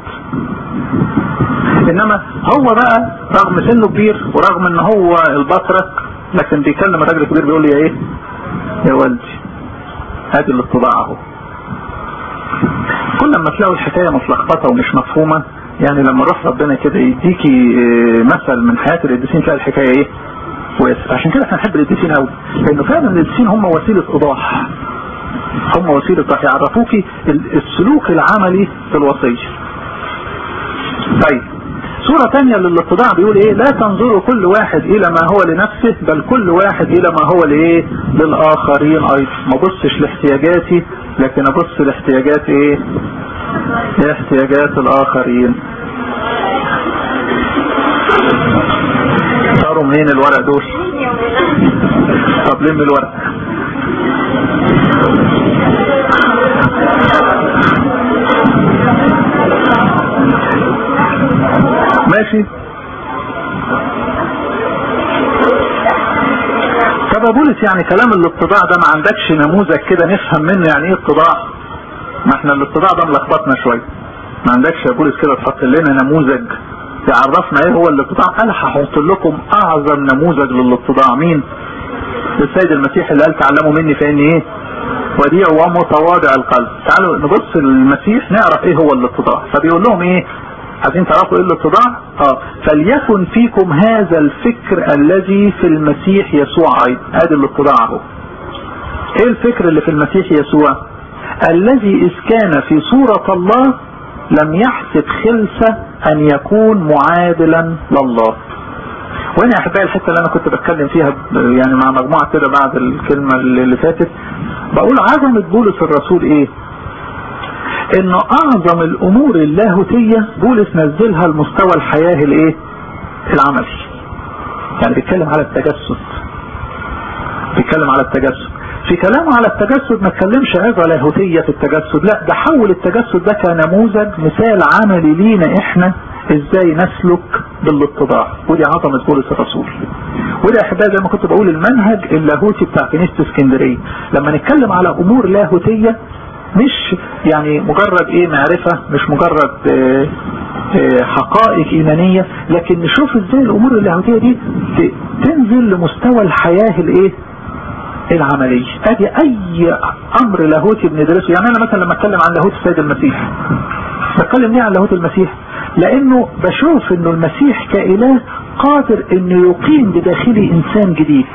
إنما هو بقى رغم سنه كبير ورغم إن هو البطرك لكن بيكلم الراجل الكبير بيقول لي يا إيه يا والدي هذه الاتضاع اهو كل ما تلاقوا الحكاية متلخبطة ومش مفهومة يعني لما روح ربنا كده يديكي مثل من حياة القديسين تلاقي الحكاية ايه واسف عشان كده احنا نحب القديسين قوي لانه فعلا القديسين هم وسيلة ايضاح هم وسيلة ايضاح يعرفوكي السلوك العملي في الوصية طيب صورة تانية للاتضاع بيقول ايه لا تنظروا كل واحد الى ما هو لنفسه بل كل واحد الى ما هو لايه للاخرين ايضا ما بصش لاحتياجاتي لكن ابص لاحتياجات ايه لاحتياجات الاخرين صاروا منين الورق دول طب لم الورق ماشي طب بولس يعني كلام الاتضاع ده ما عندكش نموذج كده نفهم منه يعني ايه اتضاع ما احنا الاتضاع ده ملخبطنا شويه ما عندكش يا بولس كده تحط لنا نموذج يعرفنا ايه هو الاتضاع انا هحط لكم اعظم نموذج للاتضاع مين السيد المسيح اللي قال تعلموا مني فاني ايه وديع ومتواضع القلب تعالوا نبص للمسيح نعرف ايه هو الاتضاع فبيقول لهم ايه عايزين تعرفوا ايه الاتضاع اه فليكن فيكم هذا الفكر الذي في المسيح يسوع ايضا ادي الاتضاع اهو ايه الفكر اللي في المسيح يسوع الذي اذ كان في صورة الله لم يحسب خلسة ان يكون معادلا لله وهنا يا احبائي الحته اللي انا كنت بتكلم فيها يعني مع مجموعه كده بعد الكلمه اللي فاتت بقول عظمه بولس الرسول ايه انه اعظم الامور اللاهوتية بولس نزلها لمستوى الحياة الايه العملي يعني بيتكلم على التجسد بيتكلم على التجسد في كلامه على التجسد ما اتكلمش عظة لاهوتية في التجسد لا ده حول التجسد ده كنموذج مثال عملي لينا احنا ازاي نسلك بالاتضاع ودي عظمة بولس الرسول وده يا احبائي زي ما كنت بقول المنهج اللاهوتي بتاع كنيسه اسكندريه لما نتكلم على امور لاهوتيه مش يعني مجرد ايه معرفة مش مجرد اه اه حقائق ايمانية لكن نشوف ازاي الامور اللاهوتية دي تنزل لمستوى الحياة الايه العملية ادي اي امر لاهوتي بندرسه يعني انا مثلا لما اتكلم عن لاهوت السيد المسيح بتكلم ليه عن لاهوت المسيح لانه بشوف انه المسيح كاله قادر انه يقيم بداخلي انسان جديد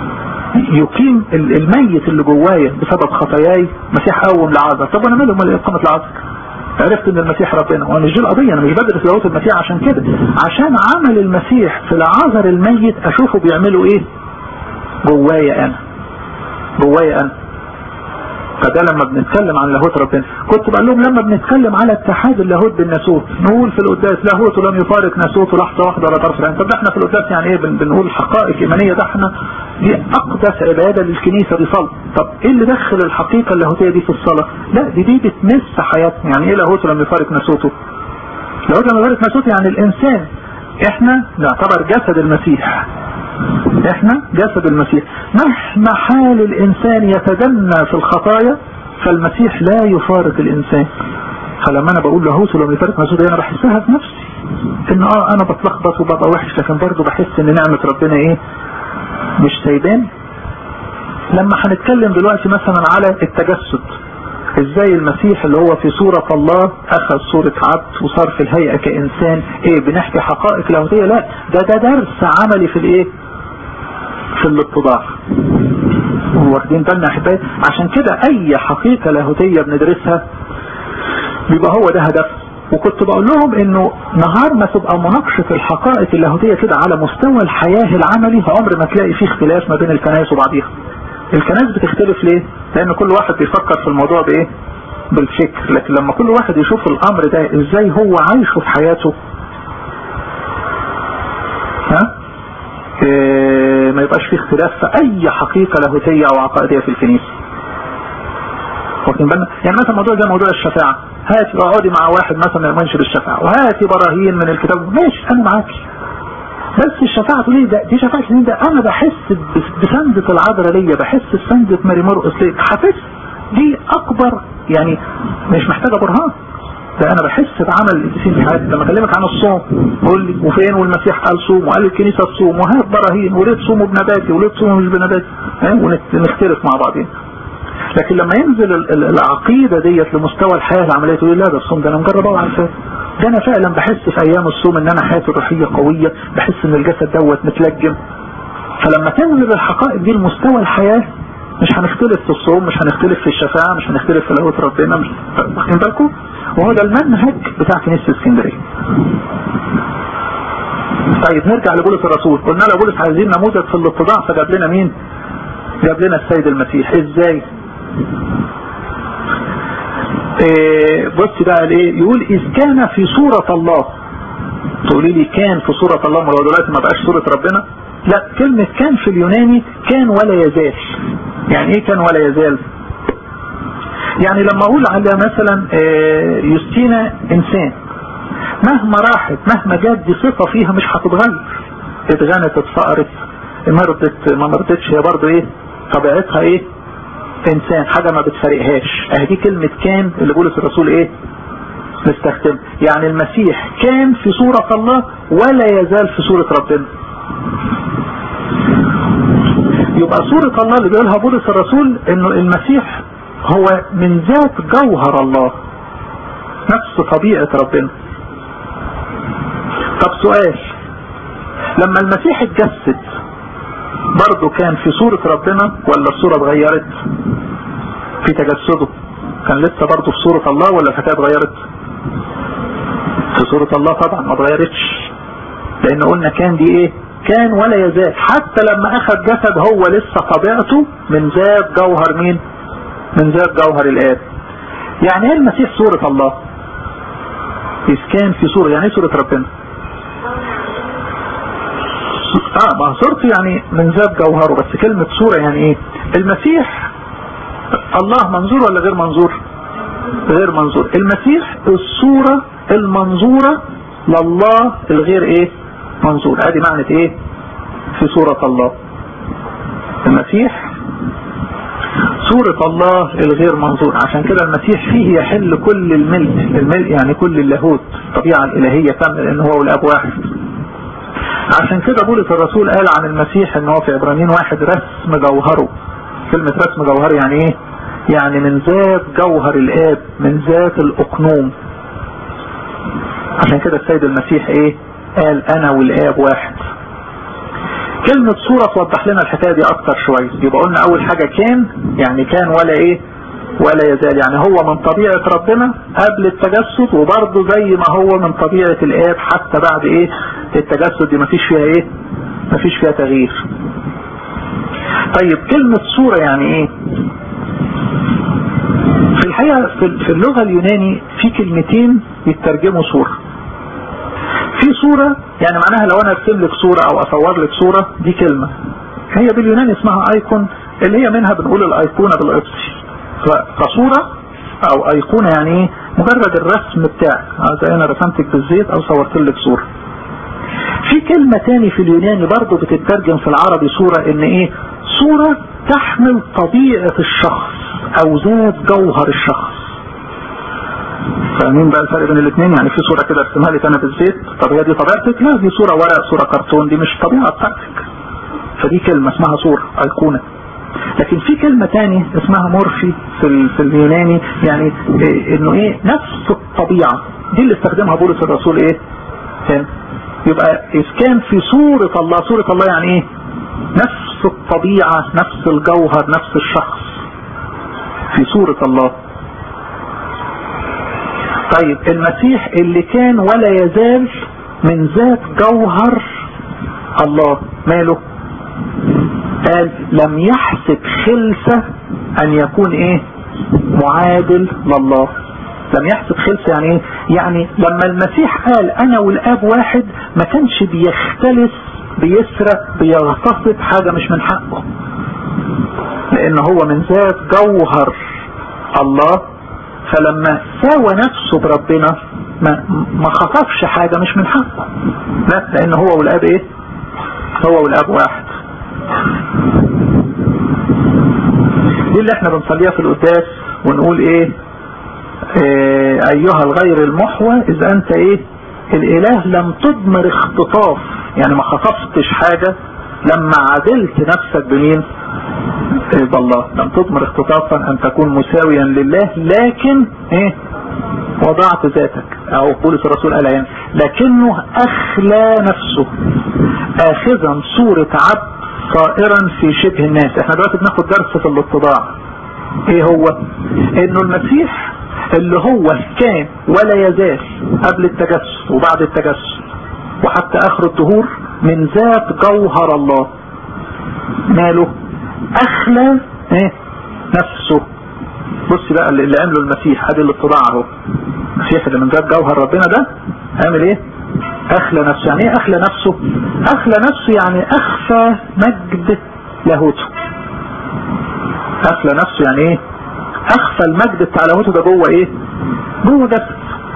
يقيم الميت اللي جوايا بسبب خطاياي مسيح قوم لعازر طب انا مالي امال اقامه لعازر عرفت ان المسيح ربنا وانا مش دي القضيه انا مش بدرس لاهوت المسيح عشان كده عشان عمل المسيح في العازر الميت اشوفه بيعملوا ايه جوايا انا جوايا انا فده لما بنتكلم عن لاهوت ربنا كنت بقول لهم لما بنتكلم على اتحاد اللاهوت بالناسوت نقول في القداس لاهوت لم يفارق ناسوت لحظه واحده ولا طرف العين طب احنا في القداس يعني ايه بنقول حقائق ايمانيه ده احنا دي اقدس عباده للكنيسه دي صلاه طب ايه اللي دخل الحقيقه اللاهوتيه دي في الصلاه لا دي دي بتمس حياتنا يعني ايه لاهوت لم يفارق ناسوته لاهوت لم يفارق ناسوته يعني الانسان احنا نعتبر جسد المسيح احنا جسد المسيح مهما حال الانسان يتدنى في الخطايا فالمسيح لا يفارق الانسان فلما انا بقول لاهوت لم يفارق ناسوته انا بحسها في نفسي ان اه انا بتلخبط وببقى وحش لكن برضه بحس ان نعمه ربنا ايه مش سايبان لما هنتكلم دلوقتي مثلا على التجسد ازاي المسيح اللي هو في صورة الله اخذ صورة عبد وصار في الهيئة كانسان ايه بنحكي حقائق لاهوتية لا ده ده درس عملي في الايه في الاتضاع واخدين بالنا احبائي عشان كده اي حقيقة لاهوتية بندرسها بيبقى هو ده هدف وكنت بقول لهم انه نهار ما تبقى مناقشة الحقائق اللاهوتية كده على مستوى الحياة العملي عمر ما تلاقي فيه اختلاف ما بين الكنائس وبعضيها الكنائس بتختلف ليه لان كل واحد بيفكر في الموضوع بايه بالفكر لكن لما كل واحد يشوف الامر ده ازاي هو عايشه في حياته ها إيه ما يبقاش فيه اختلاف في اي حقيقة لاهوتية او عقائدية في الكنيسة واخدين بالنا يعني مثلا موضوع زي موضوع الشفاعة هاتي اقعدي مع واحد مثلا ما يؤمنش بالشفاعة وهاتي براهين من الكتاب ماشي انا معاكي بس الشفاعة ليه ده دي شفاعة مين ده انا بحس بسندة العذراء ليا بحس بسندة ماري مرقس ليا حاسس دي اكبر يعني مش محتاجة برهان ده انا بحس بعمل القديسين في حياتي لما اكلمك عن الصوم قول لي وفين والمسيح قال صوم وقال الكنيسة تصوم وهات براهين وليه تصوموا بنباتي وليه تصوموا مش بنباتي ها ونختلف مع بعضين لكن لما ينزل العقيدة ديت لمستوى الحياة العملية تقول لا ده الصوم ده انا مجرب اقعد على ده انا فعلا بحس في ايام الصوم ان انا حياتي الروحية قوية بحس ان الجسد دوت متلجم فلما تنزل الحقائق دي لمستوى الحياة مش هنختلف في الصوم مش هنختلف في الشفاعة مش هنختلف في لاهوت ربنا مش واخدين بالكم وهو ده المنهج بتاع كنيسة اسكندرية طيب نرجع لبولس الرسول قلنا له بولس عايزين نموذج في الاتضاع فجاب لنا مين جاب لنا السيد المسيح ازاي إيه بص بقى الايه يقول اذ كان في صورة الله تقولي لي كان في صورة الله ما هو دلوقتي ما بقاش صورة ربنا لا كلمة كان في اليوناني كان ولا يزال يعني ايه كان ولا يزال يعني لما اقول على مثلا إيه يوستينا انسان مهما راحت مهما جت دي صفة فيها مش هتتغير اتغنت اتفقرت مرضت ما مرضتش هي برضه ايه طبيعتها ايه انسان حاجة ما بتفرقهاش اه دي كلمة كان اللي بولس الرسول ايه نستخدم يعني المسيح كان في صورة الله ولا يزال في صورة ربنا يبقى صورة الله اللي بيقولها بولس الرسول انه المسيح هو من ذات جوهر الله نفس طبيعة ربنا طب سؤال لما المسيح اتجسد برضه كان في صورة ربنا ولا الصورة اتغيرت في تجسده كان لسه برضه في صورة الله ولا الحكاية اتغيرت في صورة الله طبعا ما اتغيرتش لان قلنا كان دي ايه كان ولا يزال حتى لما اخذ جسد هو لسه طبيعته من ذات جوهر مين من ذات جوهر الاب يعني ايه المسيح صورة الله اذ كان في صورة يعني ايه صورة ربنا اه ما صورته يعني من ذات جوهره بس كلمة صورة يعني ايه المسيح الله منظور ولا غير منظور غير منظور المسيح الصورة المنظورة لله الغير ايه منظور ادي معنى ايه في صورة الله المسيح صورة الله الغير منظور عشان كده المسيح فيه يحل كل الملك الملك يعني كل اللاهوت الطبيعة الإلهية كاملة لأن هو والأب واحد عشان كده بولس الرسول قال عن المسيح ان هو في عبرانيين واحد رسم جوهره كلمة رسم جوهره يعني ايه يعني من ذات جوهر الاب من ذات الاقنوم عشان كده السيد المسيح ايه قال انا والاب واحد كلمة صورة توضح لنا الحكاية دي اكتر شوية يبقى قلنا اول حاجة كان يعني كان ولا ايه ولا يزال يعني هو من طبيعة ربنا قبل التجسد وبرضه زي ما هو من طبيعة الآب حتى بعد ايه التجسد دي مفيش فيها ايه مفيش فيها تغيير طيب كلمة صورة يعني ايه في الحقيقة في اللغة اليوناني في كلمتين يترجموا صورة في صورة يعني معناها لو انا ارسم لك صورة او اصور لك صورة دي كلمة هي باليوناني اسمها ايكون اللي هي منها بنقول الايقونة بالقبطي فصورة او ايقونة يعني ايه مجرد الرسم بتاعك زي انا رسمتك بالزيت او صورت لك صورة في كلمة تاني في اليوناني برضو بتترجم في العربي صورة ان ايه صورة تحمل طبيعة الشخص او ذات جوهر الشخص فاهمين بقى الفرق بين الاثنين يعني في صورة كده ارسمها لك انا بالزيت طب هي دي طبيعتك لا دي صورة ورق صورة كرتون دي مش طبيعة بتاعتك فدي كلمة اسمها صورة ايقونة لكن في كلمة تاني اسمها مورفي في, في اليوناني يعني إيه انه ايه نفس الطبيعة دي اللي استخدمها بولس الرسول ايه هنا يبقى اذ كان في صورة الله صورة الله يعني ايه نفس الطبيعة نفس الجوهر نفس الشخص في صورة الله طيب المسيح اللي كان ولا يزال من ذات جوهر الله ماله قال لم يحسب خلسة ان يكون ايه معادل لله لم يحسب خلسة يعني ايه يعني لما المسيح قال انا والاب واحد ما كانش بيختلس بيسرق بيغتصب حاجة مش من حقه لان هو من ذات جوهر الله فلما ساوى نفسه بربنا ما, ما خطفش حاجة مش من حقه لا لان هو والاب ايه هو والاب واحد دي اللي احنا بنصليها في القداس ونقول ايه, ايه ايها الغير المحوى اذا انت ايه الاله لم تضمر اختطاف يعني ما خطفتش حاجة لما عدلت نفسك بمين إيه بالله لم تضمر اختطافا ان تكون مساويا لله لكن ايه وضعت ذاتك او بولس الرسول قال يعني لكنه اخلى نفسه اخذا صورة عبد صائرا في شبه الناس احنا دلوقتي بناخد درس في الاتضاع ايه هو انه المسيح اللي هو كان ولا يزال قبل التجسد وبعد التجسد وحتى اخر الدهور من ذات جوهر الله ماله اخلى ايه نفسه بص بقى اللي عمله المسيح ادي الاتضاع اهو المسيح اللي من ذات جوهر ربنا ده عامل ايه اخلى نفسه يعني ايه اخلى نفسه اخلى نفسه يعني اخفى مجد لاهوته اخلى نفسه يعني ايه اخفى المجد بتاع لاهوته ده جوه ايه جوه جسد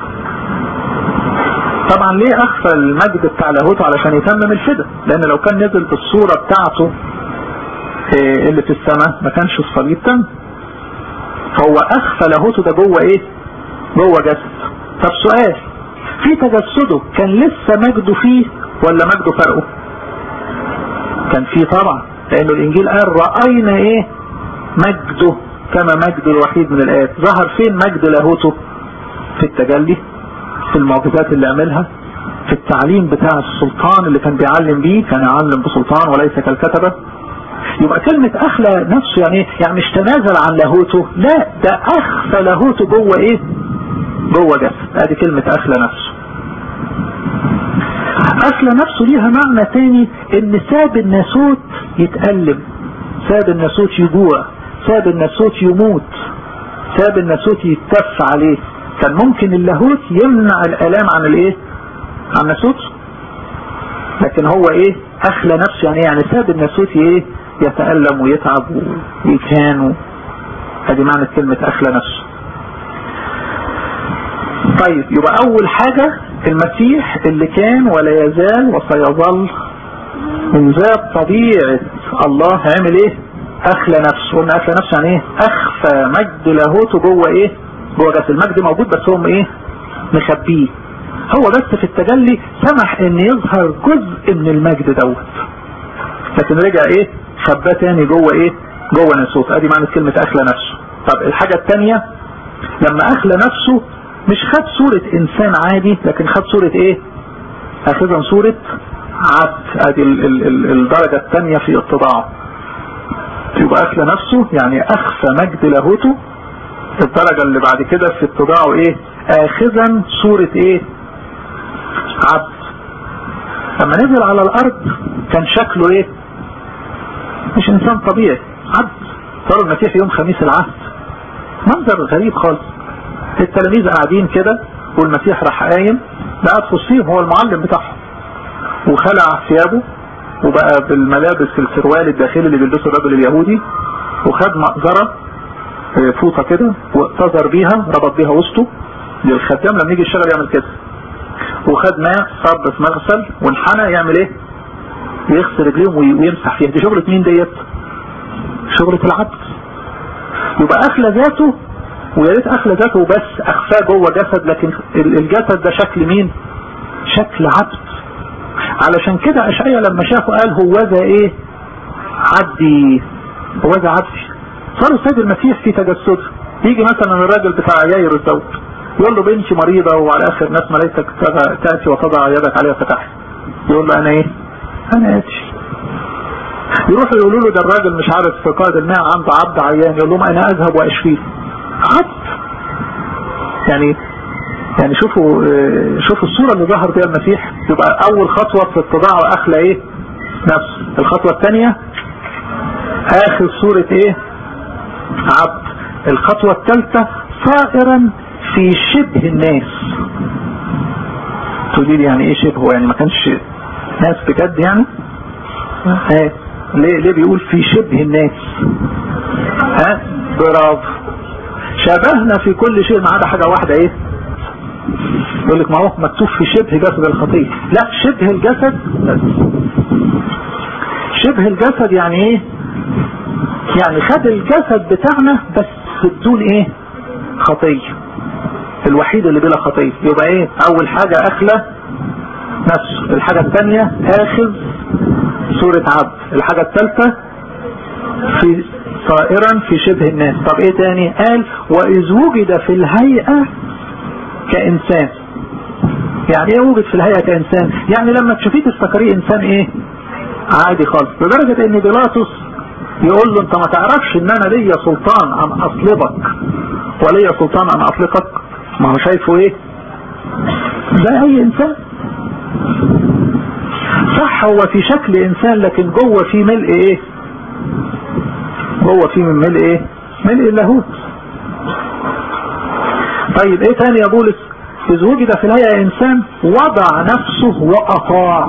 طبعا ليه اخفى المجد بتاع لاهوته علشان يتمم الفدا لان لو كان نزل بالصورة بتاعته إيه اللي في السماء ما كانش الصليب تم فهو اخفى لاهوته ده جوه ايه جوه جسد طب سؤال في تجسده كان لسه مجده فيه ولا مجده فرقه كان فيه طبعا لانه الانجيل قال رأينا ايه مجده كما مجد الوحيد من الآب ظهر فين مجد لاهوته في التجلي في المعجزات اللي عملها في التعليم بتاع السلطان اللي كان بيعلم بيه كان يعلم بسلطان وليس كالكتبة يبقى كلمة أخلى نفسه يعني ايه يعني مش تنازل عن لاهوته لا ده أخفى لاهوته جوه ايه جوه جسد ادي كلمة أخلى نفسه أخلى نفسه ليها معنى تاني ان ساب الناسوت يتألم ساب الناسوت يجوع ساب الناسوت يموت ساب الناسوت يتف عليه كان ممكن اللاهوت يمنع الالام عن الايه عن الناسوت لكن هو ايه اخلى نفسه يعني يعني ساب الناسوت ايه يتألم ويتعب ويتهان هذه معنى كلمة اخلى نفسه طيب يبقى اول حاجة المسيح اللي كان ولا يزال وسيظل من ذات طبيعة الله عمل ايه اخلى نفسه قلنا اخلى نفسه يعني ايه اخفى مجد لاهوته جوه ايه جوه جسد المجد موجود بس هو ايه مخبيه هو بس في التجلي سمح ان يظهر جزء من المجد دوت لكن رجع ايه خباه تاني جوه ايه جوه ناسوت ادي معنى كلمة اخلى نفسه طب الحاجة التانية لما اخلى نفسه مش خد صورة انسان عادي لكن خد صورة ايه اخذا صورة عبد ادي ال ال ال الدرجة الثانية في اتضاعه يبقى اخلى نفسه يعني اخفى مجد لاهوته الدرجة اللي بعد كده في اتضاعه ايه اخذا صورة ايه عبد لما نزل على الارض كان شكله ايه مش انسان طبيعي عبد صار المسيح يوم خميس العهد منظر غريب خالص التلاميذ قاعدين كده والمسيح راح قايم بقى في وسطهم هو المعلم بتاعهم وخلع ثيابه وبقى بالملابس السروال الداخلي اللي بيلبسه الرجل اليهودي وخد مأزرة فوطة كده واقتذر بيها ربط بيها وسطه للخدام لما يجي يشتغل يعمل كده وخد ماء صب في مغسل وانحنى يعمل ايه يغسل رجليهم ويمسح فيها دي شغلة مين ديت شغلة العبد يبقى اخلى ذاته ويا ريت اخلى ذاته بس اخفاه جوه جسد لكن الجسد ده شكل مين شكل عبد علشان كده اشعيا لما شافه قال هو ذا ايه عبدي هو ذا عبدي صار السيد المسيح في تجسده يجي مثلا الراجل بتاع ياير الزوج يقول له بنتي مريضة وعلى اخر ناس ملايكتك تأتي وتضع يدك عليها فتحت يقول له انا ايه انا اتي يروحوا يقولوا له ده الراجل مش عارف في قائد الماء عنده عبد عيان يقول لهم انا اذهب واشفيه عبد يعني يعني شوفوا شوفوا الصورة اللي ظهر فيها المسيح يبقى اول خطوة في اتضاع واخلى ايه نفس الخطوة الثانية اخر صورة ايه عبد الخطوة الثالثة صائرا في شبه الناس تقولي لي يعني ايه شبهه يعني ما كانش ناس بجد يعني ها ليه ليه بيقول في شبه الناس ها برافو شبهنا في كل شيء ما عدا حاجة واحدة ايه يقول لك ما هو مكتوب في شبه جسد الخطية لا شبه الجسد بس شبه الجسد يعني ايه يعني خد الجسد بتاعنا بس بدون ايه خطية الوحيد اللي بلا خطية يبقى ايه اول حاجة اخلى نفسه الحاجة الثانية اخذ صورة عبد الحاجة الثالثة في صائرا في شبه الناس طب ايه تاني قال واذ وجد في الهيئة كانسان يعني ايه وجد في الهيئة كانسان يعني لما تشوفيه تفتكريه انسان ايه عادي خالص لدرجة ان بيلاطس يقول له انت ما تعرفش ان انا ليا سلطان ان اصلبك وليا سلطان ان اطلقك ما هو شايفه ايه ده اي انسان صح هو في شكل انسان لكن جوه في ملء ايه جوه في من ملء ايه ملء اللاهوت طيب ايه تاني يا بولس اذ وجد في الهيئة انسان وضع نفسه واطاع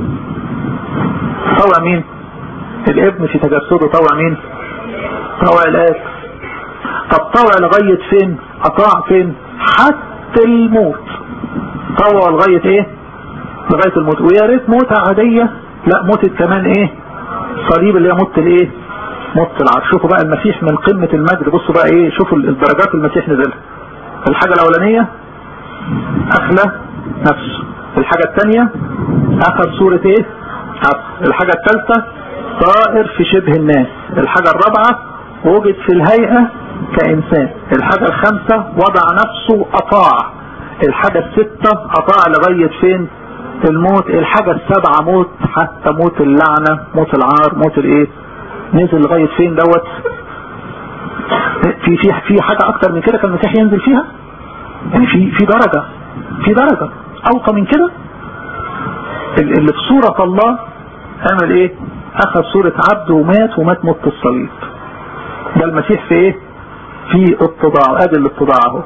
طوع مين الابن في تجسده طوع مين طوع الاب طب طوع لغاية فين اطاع فين حتى الموت طوع لغاية ايه لغاية الموت ويا ريت موتة عادية لا موتة كمان ايه صليب اللي هي موت الايه موت العرش شوفوا بقى المسيح من قمة المجد بصوا بقى ايه شوفوا الدرجات المسيح نزلها الحاجة الاولانية اخلى نفسه الحاجة الثانية اخذ صورة ايه عبد الحاجة الثالثة طائر في شبه الناس الحاجة الرابعة وجد في الهيئة كإنسان الحاجة الخامسة وضع نفسه أطاع الحاجة الستة أطاع لغاية فين الموت الحاجة السبعة موت حتى موت اللعنة موت العار موت الايه نزل لغاية فين دوت في في في حاجة اكتر من كده كان المسيح ينزل فيها يعني في في درجة في درجة اوطى من كده اللي في صورة الله عمل ايه اخذ صورة عبد ومات ومات موت الصليب ده المسيح في ايه في اتضاع ادي الاتضاع اهو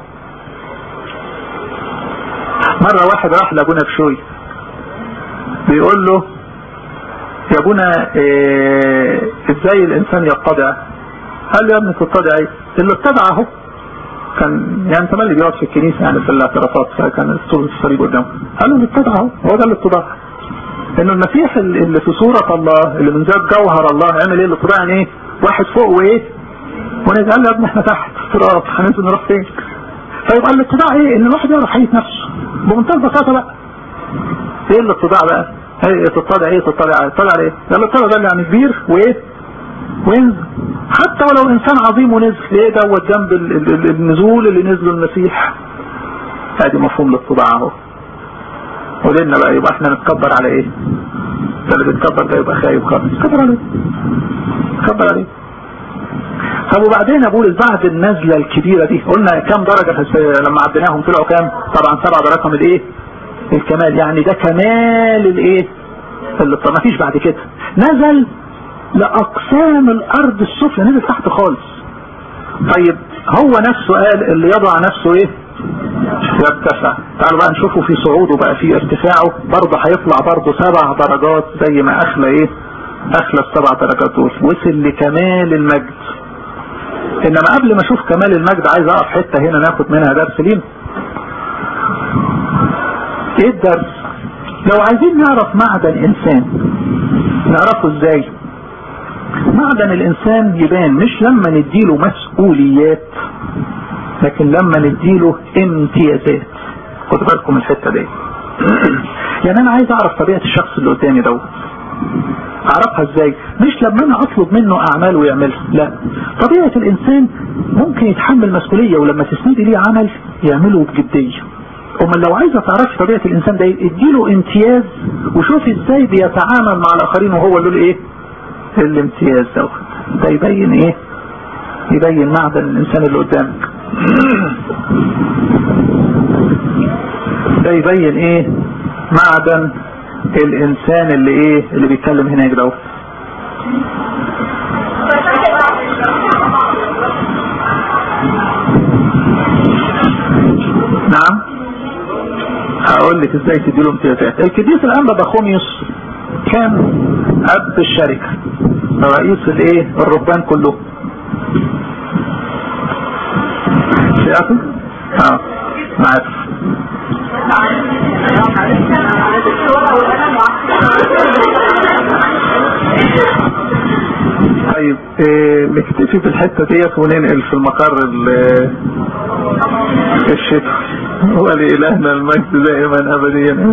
مرة واحد راح لابونا بشوي بيقول له يا ابونا إيه ازاي الانسان يتضع قال له يا ابني تتضع ايه اللي اتضع اهو كان يعني تملي بيقعد في الكنيسة يعني في الاعترافات فكان الصورة الصليب قدامه قال له اللي اتضع اهو هو ده الاتضاع انه المسيح اللي في صورة الله اللي من ذات جوهر الله عمل ايه الاتباع يعني ايه واحد فوق وايه ونزل قال له يا ابني احنا تحت تراب هننزل نروح فين فيبقى الاتباع ايه ان الواحد يعرف حقيقة نفسه بمنتهى البساطة بقى ايه الاتباع بقى ايه تطلع ايه تطلع عليه تطلع عليه ده الاتباع ده اللي يعني كبير وايه وينزل حتى ولو انسان عظيم ونزل ايه دوت جنب النزول اللي نزله المسيح ادي مفهوم الاتباع اهو قولنا بقى يبقى احنا نتكبر على ايه ده اللي بيتكبر ده يبقى خايب خالص نتكبر عليه نتكبر عليه طب وبعدين يا بولس بعد النزله الكبيره دي قلنا كام درجه لما عديناهم طلعوا كام طبعا سبعه ده رقم الايه الكمال يعني ده كمال الايه اللي ما فيش بعد كده نزل لاقسام الارض السفلى نزل تحت خالص طيب هو نفسه قال اللي يضع نفسه ايه يرتفع تعالوا بقى نشوفه في صعوده بقى في ارتفاعه برضه هيطلع برضه سبع درجات زي ما اخلى ايه اخلى السبع درجات دول وصل لكمال المجد انما قبل ما اشوف كمال المجد عايز اقف حته هنا ناخد منها درس لينا ايه الدرس لو عايزين نعرف معدن انسان نعرفه ازاي معدن الانسان يبان مش لما نديله مسؤوليات لكن لما نديله امتيازات خدوا بالكم الحته دي يعني انا عايز اعرف طبيعه الشخص اللي قدامي دوت اعرفها ازاي مش لما انا اطلب منه اعمال ويعملها لا طبيعه الانسان ممكن يتحمل مسؤوليه ولما تسندي ليه عمل يعمله بجديه امال لو عايزه تعرفي طبيعه الانسان ده اديله امتياز وشوفي ازاي بيتعامل مع الاخرين وهو له الايه الامتياز دوت ده يبين ايه يبين معدن الانسان اللي قدامك ده يبين ايه معدن الانسان اللي ايه اللي بيتكلم هناك دوت نعم هقول لك ازاي تديله امتيازات القديس الانبا بخوميوس كان اب الشركه رئيس الايه الرهبان كلهم سيأكل اه معاك طيب إيه نكتفي في الحتة ديت وننقل في المقر الشتوي ولإلهنا المجد دائما أبديا